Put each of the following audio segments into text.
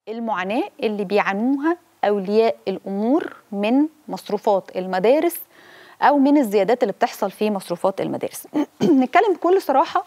المعاناة اللي بيعانوها أولياء الأمور من مصروفات المدارس أو من الزيادات اللي بتحصل في مصروفات المدارس نتكلم بكل صراحة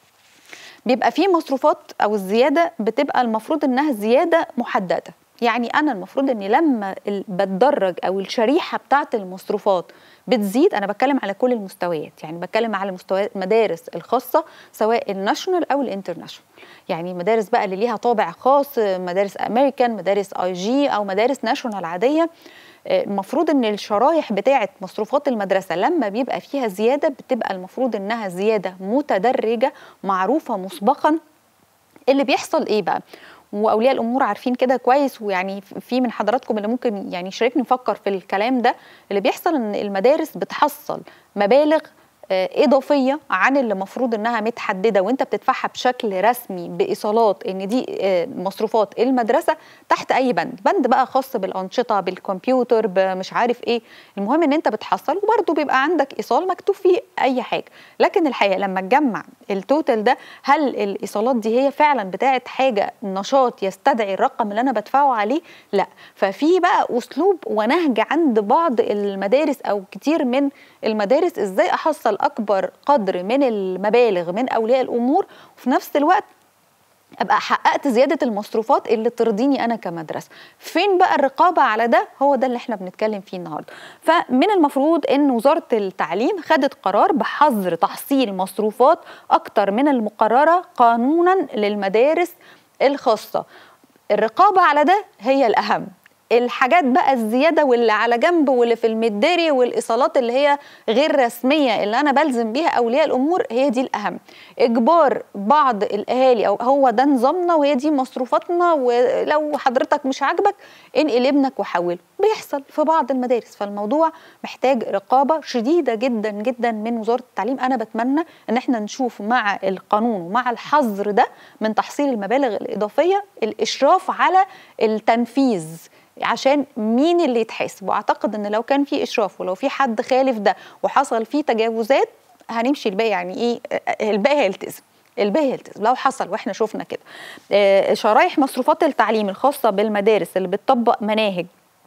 بيبقى في مصروفات أو الزيادة بتبقى المفروض إنها زيادة محددة يعني أنا المفروض إني لما ال- بتدرج أو الشريحة بتاعة المصروفات بتزيد أنا بتكلم على كل المستويات يعني بتكلم على مستويات المدارس الخاصة سواء الناشونال أو الانترناشونال يعني مدارس بقى اللي ليها طابع خاص مدارس أمريكان مدارس أي جي أو مدارس ناشونال عادية المفروض ان الشرايح بتاعه مصروفات المدرسه لما بيبقى فيها زياده بتبقى المفروض انها زياده متدرجه معروفه مسبقا اللي بيحصل ايه بقى واولياء الامور عارفين كده كويس ويعني في من حضراتكم اللي ممكن يعني يشاركني نفكر في الكلام ده اللي بيحصل ان المدارس بتحصل مبالغ آه، اضافيه عن اللي المفروض انها متحدده وانت بتدفعها بشكل رسمي بايصالات ان دي آه، مصروفات المدرسه تحت اي بند بند بقى خاص بالانشطه بالكمبيوتر مش عارف ايه المهم ان انت بتحصل وبرده بيبقى عندك ايصال مكتوب فيه اي حاجه لكن الحقيقه لما تجمع التوتال ده هل الايصالات دي هي فعلا بتاعت حاجه نشاط يستدعي الرقم اللي انا بدفعه عليه لا ففي بقى اسلوب ونهج عند بعض المدارس او كتير من المدارس ازاي احصل اكبر قدر من المبالغ من اولياء الامور وفي نفس الوقت ابقى حققت زياده المصروفات اللي ترضيني انا كمدرسه فين بقى الرقابه على ده هو ده اللي احنا بنتكلم فيه النهارده فمن المفروض ان وزاره التعليم خدت قرار بحظر تحصيل مصروفات اكتر من المقرره قانونا للمدارس الخاصه الرقابه على ده هي الاهم الحاجات بقى الزياده واللي على جنب واللي في المداري والايصالات اللي هي غير رسميه اللي انا بلزم بيها اولياء الامور هي دي الاهم اجبار بعض الاهالي او هو ده نظامنا وهي دي مصروفاتنا ولو حضرتك مش عاجبك انقل ابنك وحوله بيحصل في بعض المدارس فالموضوع محتاج رقابه شديده جدا جدا من وزاره التعليم انا بتمنى ان احنا نشوف مع القانون ومع الحظر ده من تحصيل المبالغ الاضافيه الاشراف على التنفيذ عشان مين اللي يتحاسب واعتقد ان لو كان في اشراف ولو في حد خالف ده وحصل فيه تجاوزات هنمشي الباقي يعني ايه الباقي هيلتزم الباقي هيلتزم لو حصل واحنا شفنا كده آه، شرايح مصروفات التعليم الخاصه بالمدارس اللي بتطبق مناهج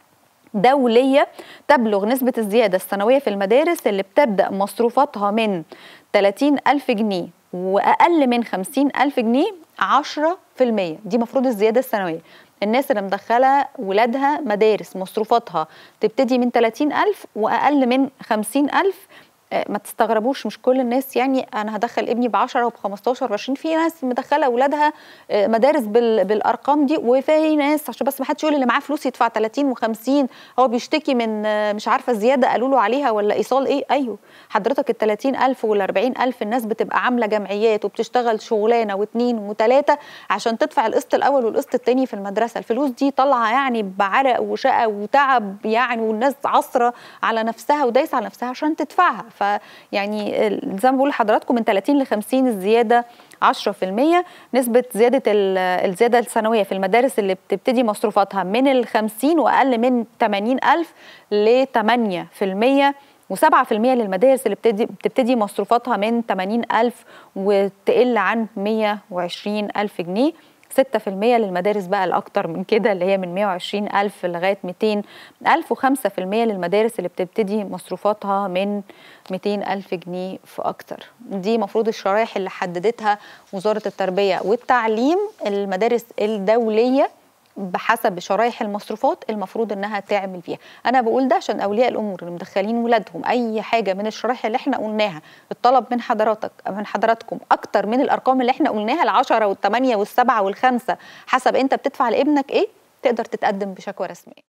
دولية تبلغ نسبة الزيادة السنوية في المدارس اللي بتبدأ مصروفاتها من 30 ألف جنيه وأقل من 50 ألف جنيه 10% دي مفروض الزيادة السنوية الناس اللي مدخلة ولادها مدارس مصروفاتها تبتدي من 30 ألف وأقل من 50 ألف آه، ما تستغربوش مش كل الناس يعني انا هدخل ابني ب 10 وب 15 و 20 في ناس مدخله اولادها آه، مدارس بال- بالارقام دي وفي ناس عشان بس ما حدش يقول اللي معاه فلوس يدفع 30 و50 هو بيشتكي من آه، مش عارفه زياده قالوا له عليها ولا ايصال ايه ايوه حضرتك ال 30000 وال 40000 الناس بتبقى عامله جمعيات وبتشتغل شغلانه واثنين وثلاثه عشان تدفع القسط الاول والقسط الثاني في المدرسه الفلوس دي طالعه يعني بعرق وشقى وتعب يعني والناس عصره على نفسها ودايسه على نفسها عشان تدفعها فيعني ال- زي ما بقول لحضراتكم من 30 ل 50 الزياده 10% نسبة زيادة ال- الزيادة السنوية في المدارس اللي بتبتدي مصروفاتها من ال 50 وأقل من 80 ألف ل 8% و7% للمدارس اللي بتبتدي, بتبتدي مصروفاتها من 80 ألف وتقل عن 120 ألف جنيه 6% للمدارس بقى الأكتر من كده اللي هي من 120 ألف لغاية 200 ألف و5% للمدارس اللي بتبتدي مصروفاتها من 200 ألف جنيه فأكتر دي مفروض الشرايح اللي حددتها وزارة التربية والتعليم المدارس الدولية بحسب شرايح المصروفات المفروض انها تعمل فيها انا بقول ده عشان اولياء الامور اللي مدخلين ولادهم اي حاجه من الشرايح اللي احنا قلناها الطلب من حضراتك من حضراتكم اكتر من الارقام اللي احنا قلناها العشرة والثمانية والسبعة والخمسة حسب انت بتدفع لابنك ايه تقدر تتقدم بشكوى رسميه